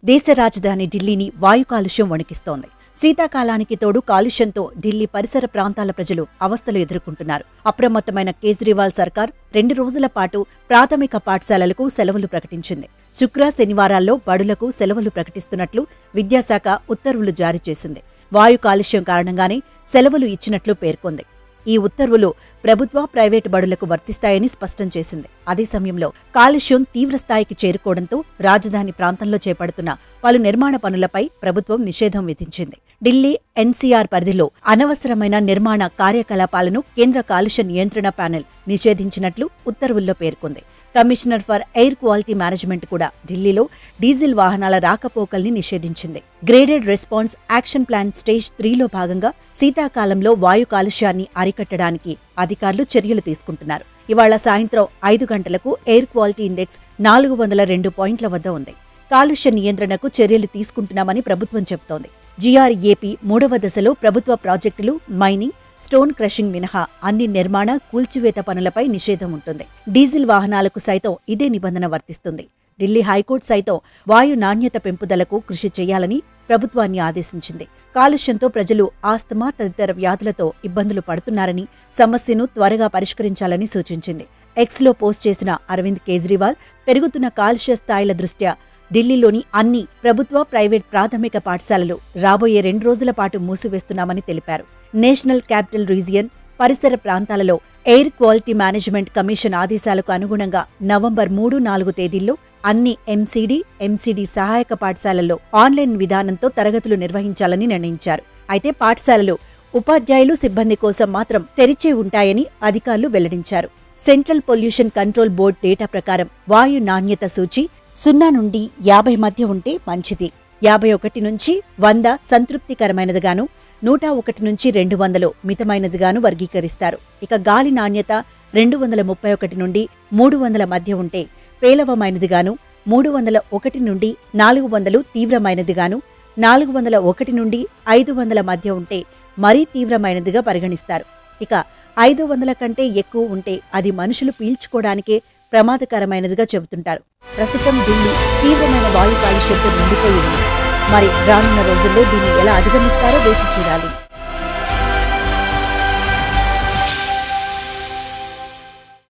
దేశ రాజధాని ఢిల్లీని వాయు కాలుష్యం వణికిస్తోంది శీతాకాలానికి తోడు కాలుష్యంతో ఢిల్లీ పరిసర ప్రాంతాల ప్రజలు అవస్థలు ఎదుర్కొంటున్నారు అప్రమత్తమైన కేజ్రీవాల్ సర్కార్ రెండు రోజుల పాటు ప్రాథమిక పాఠశాలలకు సెలవులు ప్రకటించింది శుక్ర శనివారాల్లో బడులకు సెలవులు ప్రకటిస్తున్నట్లు విద్యాశాఖ ఉత్తర్వులు జారీ చేసింది వాయు కాలుష్యం కారణంగానే సెలవులు ఇచ్చినట్లు పేర్కొంది ఈ ఉత్తర్వులు ప్రభుత్వ ప్రైవేటు బడులకు వర్తిస్తాయని స్పష్టం చేసింది అదే సమయంలో కాలుష్యం తీవ్రస్థాయికి చేరుకోవడంతో రాజధాని ప్రాంతంలో చేపడుతున్న పలు నిర్మాణ పనులపై ప్రభుత్వం నిషేధం విధించింది ఢిల్లీ ఎన్సీఆర్ పరిధిలో అనవసరమైన నిర్మాణ కార్యకలాపాలను కేంద్ర కాలుష్య నియంత్రణ ప్యానెల్ నిషేధించినట్లు ఉత్తర్వుల్లో పేర్కొంది commissioner for air quality management కూడా ఢిల్లీలో డీజిల్ వాహనాల రాకపోకల్ని నిషేధించింది graded response action plan stage త్రీలో భాగంగా శీతాకాలంలో వాయు కాలుష్యాన్ని అరికట్టడానికి అధికారులు చర్యలు తీసుకుంటున్నారు ఇవాళ సాయంత్రం ఐదు గంటలకు ఎయిర్ క్వాలిటీ ఇండెక్స్ నాలుగు వందల రెండు పాయింట్ల వద్ద ఉంది కాలుష్య నియంత్రణకు చర్యలు తీసుకుంటున్నామని ప్రభుత్వం చెబుతోంది జీఆర్ఏపీ మూడవ దశలో ప్రభుత్వ ప్రాజెక్టులు మైనింగ్ స్టోన్ క్రషింగ్ మినహా అన్ని నిర్మాణ కూల్చివేత పనులపై నిషేధం ఉంటుంది డీజిల్ వాహనాలకు సైతం ఇదే నిబంధన వర్తిస్తుంది ఢిల్లీ హైకోర్టు సైతం వాయు నాణ్యత పెంపుదలకు కృషి చేయాలని ప్రభుత్వాన్ని ఆదేశించింది కాలుష్యంతో ప్రజలు ఆస్తమా తదితర వ్యాధులతో ఇబ్బందులు పడుతున్నారని సమస్యను త్వరగా పరిష్కరించాలని సూచించింది ఎక్స్లో పోస్ట్ చేసిన అరవింద్ కేజ్రీవాల్ పెరుగుతున్న కాలుష్య స్థాయిల దృష్ట్యా ఢిల్లీలోని అన్ని ప్రభుత్వ ప్రైవేట్ ప్రాథమిక పాఠశాలలు రాబోయే రెండు రోజుల పాటు మూసివేస్తున్నామని తెలిపారు నేషనల్ క్యాపిటల్ రీజియన్ పరిసర ప్రాంతాలలో ఎయిర్ క్వాలిటీ మేనేజ్మెంట్ కమిషన్ ఆదేశాలకు అనుగుణంగా నవంబర్ మూడు నాలుగు తేదీల్లో అన్ని ఎంసీడీ ఎంసీడీ సహాయక పాఠశాలల్లో ఆన్లైన్ విధానంతో తరగతులు నిర్వహించాలని నిర్ణయించారు అయితే పాఠశాలలు ఉపాధ్యాయులు సిబ్బంది కోసం మాత్రం తెరిచే ఉంటాయని అధికారులు వెల్లడించారు central pollution control board data ప్రకారం వాయు నాణ్యత సూచి సున్నా నుండి యాభై మధ్య ఉంటే మంచిది యాభై ఒకటి నుంచి వంద సంతృప్తికరమైనదిగాను నూట ఒకటి నుంచి రెండు వందలు మితమైనదిగాను వర్గీకరిస్తారు ఇక గాలి నాణ్యత రెండు వందల ముప్పై ఒకటి నుండి మూడు వందల మధ్య ఉంటే పేలవమైనదిగాను మూడు వందల ఒకటి నుండి నాలుగు వందలు తీవ్రమైనదిగాను నాలుగు వందల ఒకటి నుండి ఐదు వందల మధ్య ఉంటే మరీ తీవ్రమైనదిగా పరిగణిస్తారు ఇక ఐదు వందల కంటే ఎక్కువ ఉంటే అది మనుషులు పీల్చుకోవడానికే ప్రమాదకరమైనదిగా చెబుతుంటారు ప్రస్తుతం ఢిల్లీ తీవ్రమైన వాయు కాలుష్యంతో నిండిపోయి ఉంది మరి రానున్న రోజుల్లో దీన్ని ఎలా అధిగమిస్తారో వేచి చూడాలి